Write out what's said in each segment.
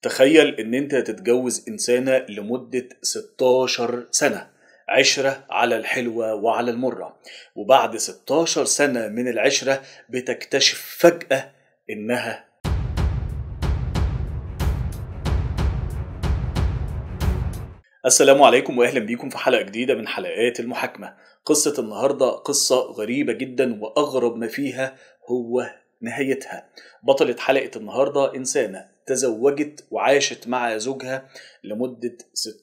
تخيل ان انت تتجوز انسانة لمدة 16 سنة عشرة على الحلوة وعلى المرة وبعد 16 سنة من العشرة بتكتشف فجأة انها السلام عليكم واهلا بيكم في حلقة جديدة من حلقات المحاكمة قصة النهاردة قصة غريبة جدا واغرب ما فيها هو نهايتها بطلة حلقة النهاردة إنسانة تزوجت وعاشت مع زوجها لمدة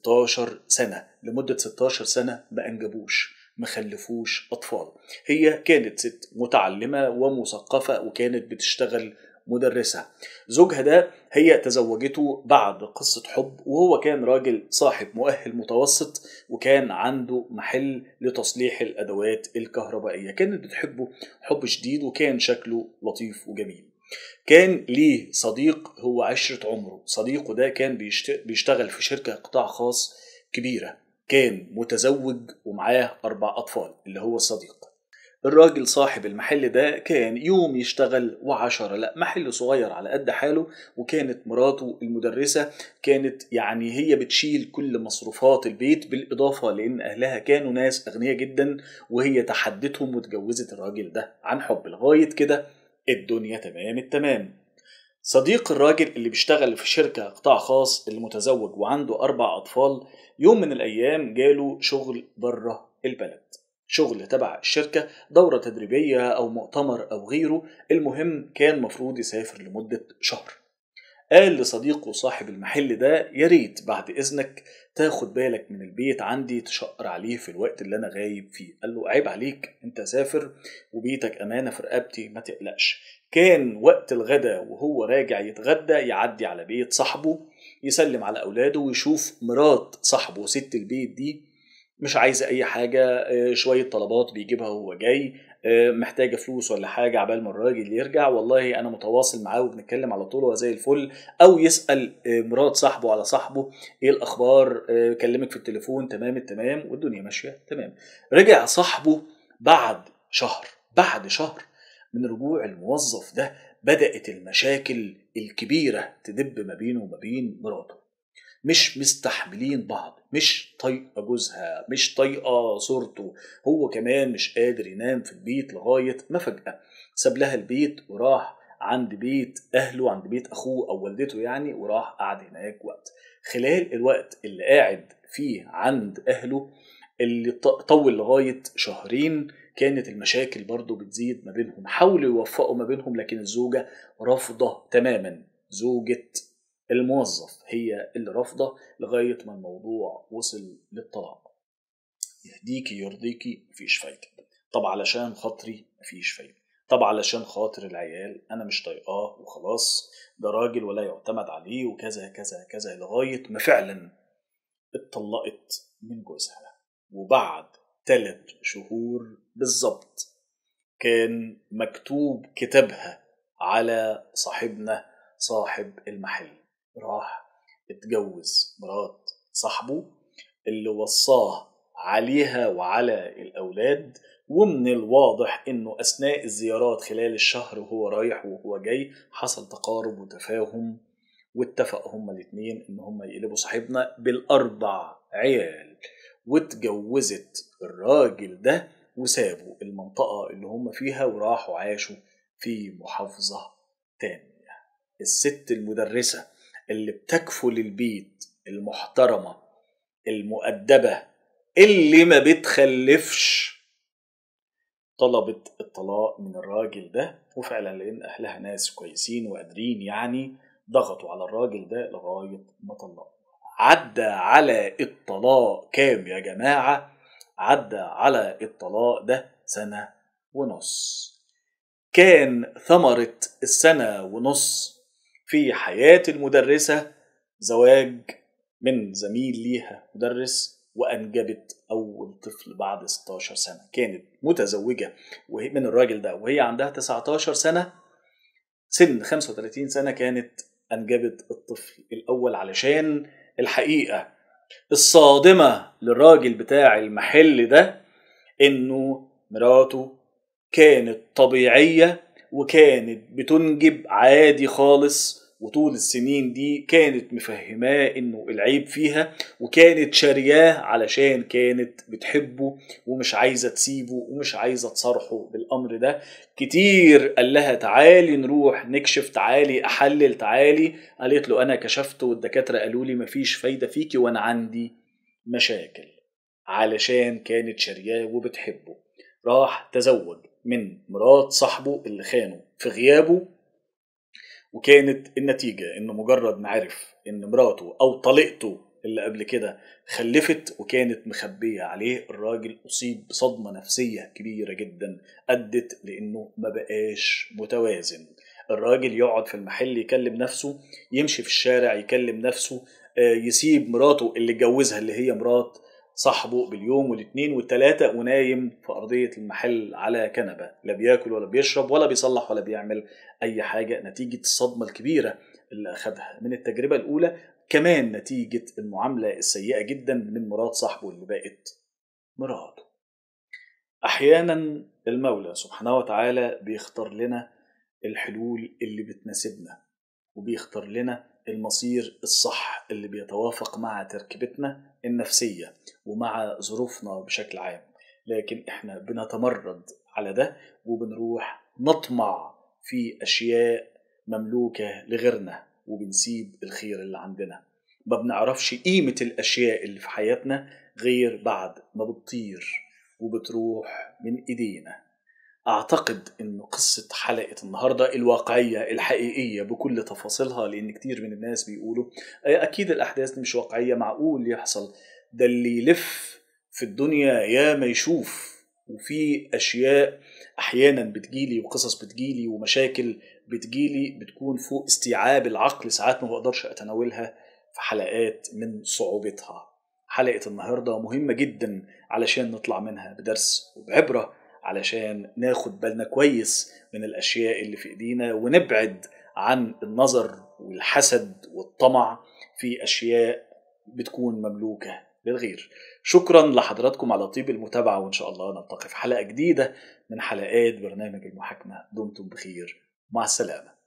16 سنة لمدة 16 سنة ما أنجبوش ما خلفوش أطفال هي كانت ست متعلمة ومثقفة وكانت بتشتغل مدرسة زوجها ده هي تزوجته بعد قصة حب وهو كان راجل صاحب مؤهل متوسط وكان عنده محل لتصليح الأدوات الكهربائية كانت بتحبه حب شديد وكان شكله لطيف وجميل كان ليه صديق هو عشرة عمره صديقه ده كان بيشتغل في شركة قطاع خاص كبيرة كان متزوج ومعاه أربع أطفال اللي هو الصديق الراجل صاحب المحل ده كان يوم يشتغل وعشرة لا محل صغير على قد حاله وكانت مراته المدرسة كانت يعني هي بتشيل كل مصروفات البيت بالإضافة لأن أهلها كانوا ناس أغنياء جدا وهي تحدتهم وتجوزت الراجل ده عن حب لغاية كده الدنيا تمام التمام صديق الراجل اللي بيشتغل في شركة قطاع خاص اللي متزوج وعنده أربع أطفال يوم من الأيام جاله شغل بره البلد شغل تبع الشركة دورة تدريبية أو مؤتمر أو غيره المهم كان مفروض يسافر لمدة شهر قال لصديقه صاحب المحل ده يا ريت بعد إذنك تاخد بالك من البيت عندي تشقر عليه في الوقت اللي أنا غايب فيه قال له عيب عليك أنت سافر وبيتك أمانة في رقبتي ما تقلقش كان وقت الغدا وهو راجع يتغدى يعدي على بيت صاحبه يسلم على أولاده ويشوف مرات صاحبه ست البيت دي مش عايزة أي حاجة شوية طلبات بيجيبها وهو جاي محتاجة فلوس ولا حاجة عبال ما الراجل يرجع والله أنا متواصل معاه وبنتكلم على طول وزي الفل أو يسأل مرات صاحبه على صاحبه إيه الأخبار كلمك في التليفون تمام التمام والدنيا ماشية تمام رجع صاحبه بعد شهر بعد شهر من رجوع الموظف ده بدأت المشاكل الكبيرة تدب ما بينه وما بين مراته مش مستحملين بعض مش طايقه جوزها مش طايقه صورته هو كمان مش قادر ينام في البيت لغايه ما فجاه ساب لها البيت وراح عند بيت اهله عند بيت اخوه او والدته يعني وراح قعد هناك وقت خلال الوقت اللي قاعد فيه عند اهله اللي طول لغايه شهرين كانت المشاكل برضو بتزيد ما بينهم حاولوا يوفقوا ما بينهم لكن الزوجه رافضه تماما زوجة الموظف هي اللي رافضة لغاية ما الموضوع وصل للطلاق يهديكي يرضيكي مفيش فايدة طب علشان خاطري مفيش فايدة طب علشان خاطر العيال أنا مش طايقاه وخلاص ده راجل ولا يعتمد عليه وكذا كذا كذا لغاية ما فعلا اتطلقت من جوزها وبعد ثلاث شهور بالظبط كان مكتوب كتابها على صاحبنا صاحب المحل راح اتجوز مرات صاحبه اللي وصاه عليها وعلى الأولاد ومن الواضح انه اثناء الزيارات خلال الشهر وهو رايح وهو جاي حصل تقارب وتفاهم واتفقوا هما الاتنين ان هما يقلبوا صاحبنا بالاربع عيال واتجوزت الراجل ده وسابوا المنطقة اللي هم فيها وراحوا عاشوا في محافظة تانية الست المدرسة اللي بتكفل البيت المحترمة المؤدبة اللي ما بتخلفش طلبت الطلاق من الراجل ده وفعلا لان اهلها ناس كويسين وقادرين يعني ضغطوا على الراجل ده لغايه ما طلقه عدى على الطلاق كام يا جماعه عدى على الطلاق ده سنه ونص كان ثمره السنه ونص في حياه المدرسه زواج من زميل ليها مدرس وأنجبت أول طفل بعد 16 سنة كانت متزوجة وهي من الراجل ده وهي عندها 19 سنة سن 35 سنة كانت أنجبت الطفل الأول علشان الحقيقة الصادمة للراجل بتاع المحل ده إنه مراته كانت طبيعية وكانت بتنجب عادي خالص وطول السنين دي كانت مفهماه انه العيب فيها وكانت شارياه علشان كانت بتحبه ومش عايزه تسيبه ومش عايزه تصارحه بالامر ده كتير قال لها تعالي نروح نكشف تعالي احلل تعالي قالت له انا كشفت والدكاتره قالوا لي مفيش فايده فيكي وانا عندي مشاكل علشان كانت شارياه وبتحبه راح تزوج من مرات صاحبه اللي خانه في غيابه وكانت النتيجة إنه مجرد ما عرف إن مراته أو طليقته اللي قبل كده خلفت وكانت مخبية عليه الراجل أصيب بصدمة نفسية كبيرة جدا أدت لأنه ما بقاش متوازن الراجل يقعد في المحل يكلم نفسه يمشي في الشارع يكلم نفسه يسيب مراته اللي اتجوزها اللي هي مرات صاحبه باليوم والاثنين والثلاثة ونايم في أرضية المحل على كنبة لا بياكل ولا بيشرب ولا بيصلح ولا بيعمل أي حاجة نتيجة الصدمة الكبيرة اللي أخدها من التجربة الأولى كمان نتيجة المعاملة السيئة جدا من مرات صاحبه اللي بقت مراته أحيانا المولى سبحانه وتعالى بيختار لنا الحلول اللي بتناسبنا وبيختار لنا المصير الصح اللي بيتوافق مع تركيبتنا النفسية ومع ظروفنا بشكل عام لكن احنا بنتمرد على ده وبنروح نطمع في أشياء مملوكة لغيرنا وبنسيب الخير اللي عندنا ما بنعرفش قيمة الأشياء اللي في حياتنا غير بعد ما بتطير وبتروح من إيدينا اعتقد ان قصه حلقه النهارده الواقعيه الحقيقيه بكل تفاصيلها لان كتير من الناس بيقولوا اكيد الاحداث دي مش واقعيه معقول يحصل ده اللي يلف في الدنيا يا ما يشوف وفي اشياء احيانا بتجيلي وقصص بتجيلي ومشاكل بتجيلي بتكون فوق استيعاب العقل ساعات ما بقدرش اتناولها في حلقات من صعوبتها حلقه النهارده مهمه جدا علشان نطلع منها بدرس وبعبره علشان ناخد بالنا كويس من الاشياء اللي في ايدينا ونبعد عن النظر والحسد والطمع في اشياء بتكون مملوكه للغير شكرا لحضراتكم على طيب المتابعه وان شاء الله نلتقي في حلقه جديده من حلقات برنامج المحاكمه دمتم بخير مع السلامه